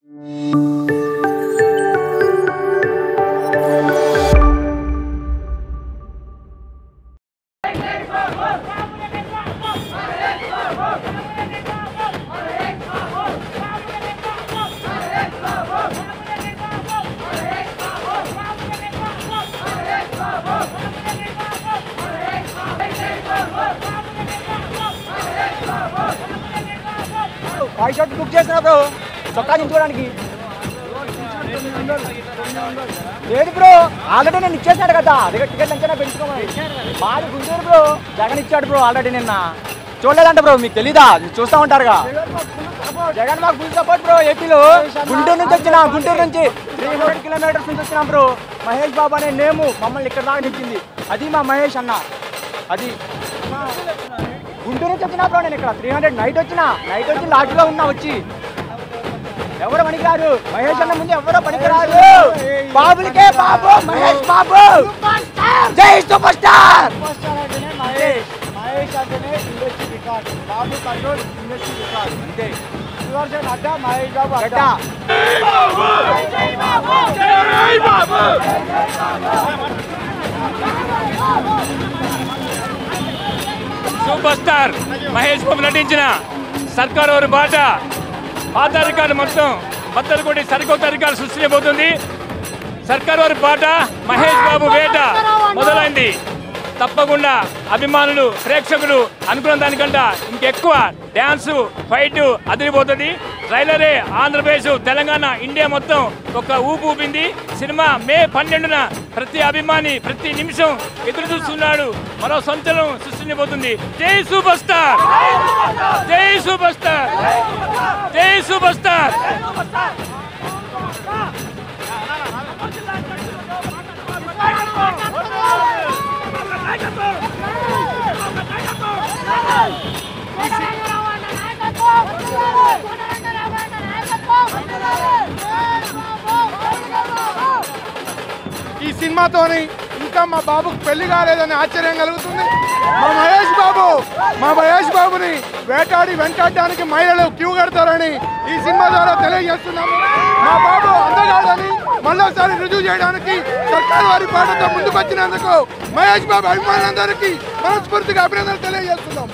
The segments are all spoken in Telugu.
ఫైవ్ షర్ట్ బుక్ చేసిన బ్రో చొక్కా దించుకోవడానికి లేదు బ్రో ఆల్రెడీ నేను ఇచ్చేసాడు కదా అదే టికెట్ అంచనా పెంచుకోమని మాది గుంటూరు బ్రో జగన్ ఇచ్చాడు బ్రో ఆల్రెడీ నిన్న చూడలేదంట బ్రో మీకు తెలీదా మీరు చూస్తా ఉంటారుగా జగన్ మాకు ఫుల్ సపోర్ట్ బ్రో ఏపీలో గుంటూరు నుంచి వచ్చిన గుంటూరు నుంచి త్రీ హండ్రెడ్ కిలోమీటర్స్ నుంచి వచ్చినాం బ్రో మహేష్ బాబు అనే నేము మమ్మల్ని ఇక్కడ దాకా నిచ్చింది అది మా మహేష్ అన్న అది గుంటూరు నుంచి వచ్చినా బ్రో నేను ఇక్కడ త్రీ హండ్రెడ్ నైట్ వచ్చిన నైట్ వచ్చి లాడ్జ్లో ఉన్నా వచ్చి ఎవరు పనికిరారు మహేష్ అన్న ముందు ఎవరో పనికిరారు బాబులకే బాబు మహేష్ బాబు జై సూపర్ స్టార్ మహేష్ మహేష్ అంటేనే industry record Babu control industry record అంతే సుదర్శన్ అడ్డా మహేష్ బాబు అడ్డా సూపర్ స్టార్ మహేష్ బాబు నటించిన సర్కార్ వారి బాట పాత రికార్డు మొత్తం బద్దలు కొట్టి సరికొత్త రికార్డు సృష్టించబోతుంది సర్కార్ వారి బాట మహేష్ బాబు వేట మొదలైంది తప్పకుండా అభిమానులు ప్రేక్షకులు అనుకున్న దానికంటే ఇంకెక్కువ డ్యాన్సు ఫైట్ అదిరిపోతుంది ట్రైలరే ఆంధ్రప్రదేశ్ తెలంగాణ ఇండియా మొత్తం ఒక ఊపు ఊపింది సినిమా మే పన్నెండున ప్రతి అభిమాని ప్రతి నిమిషం ఎదురు చూస్తున్నాడు మరో సంచలనం సృష్టించబోతుంది జై సూపర్ స్టార్ జై సూపర్ స్టార్ జై సూపర్ స్టార్ ఈ సినిమాతోని ఇంకా మా బాబుకు పెళ్లి కాలేదని ఆశ్చర్యం కలుగుతుంది మా మహేష్ బాబు మా మహేష్ బాబుని వేటాడి వెంటాడడానికి మహిళలు క్యూ కడతారని ఈ సినిమా ద్వారా తెలియజేస్తున్నాము మా బాబు అందగాడని మళ్ళోసారి రుజువు చేయడానికి సర్కారు వారి పాటతో ముందుకొచ్చినందుకు మహేష్ బాబు అభిమానులందరికీ మనస్ఫూర్తిగా అభినందనలు తెలియజేస్తున్నాం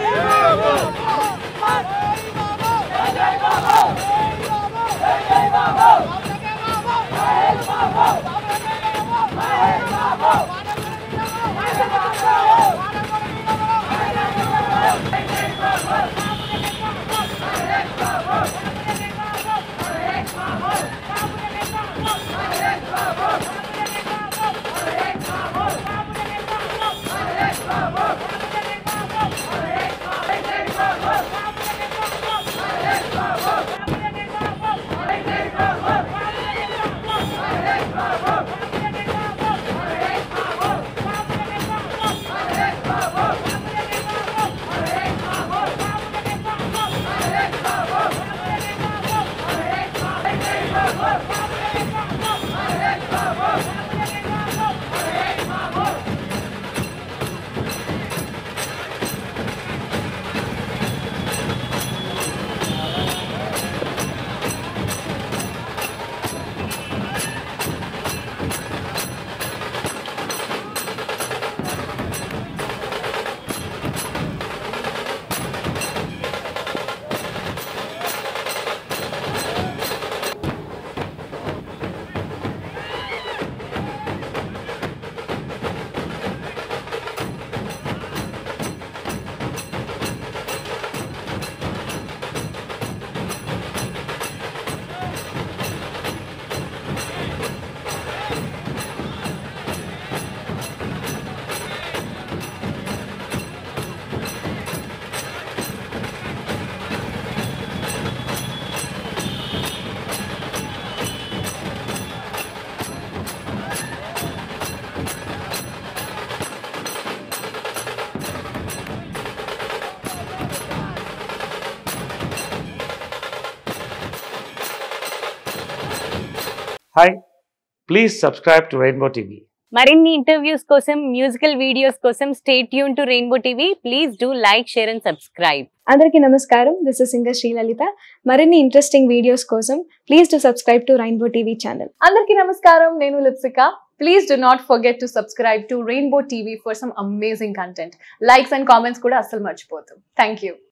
Hi, please subscribe to Rainbow TV. మరిన్ని ఇంటర్వ్యూస్ కోసం మ్యూజికల్ వీడియోస్ కోసం stay tuned to Rainbow TV please do like share and subscribe అందరికీ నమస్కారం దిస్ ఇస్ సింగర్ శ్రీలలిత మరిన్ని ఇంట్రెస్టింగ్ వీడియోస్ కోసం please to subscribe to Rainbow TV channel అందరికీ నమస్కారం నేను Lipsika please do not forget to subscribe to Rainbow TV for some amazing content likes and comments కూడా అస్సలు మర్చిపోతాం థ్యాంక్ యూ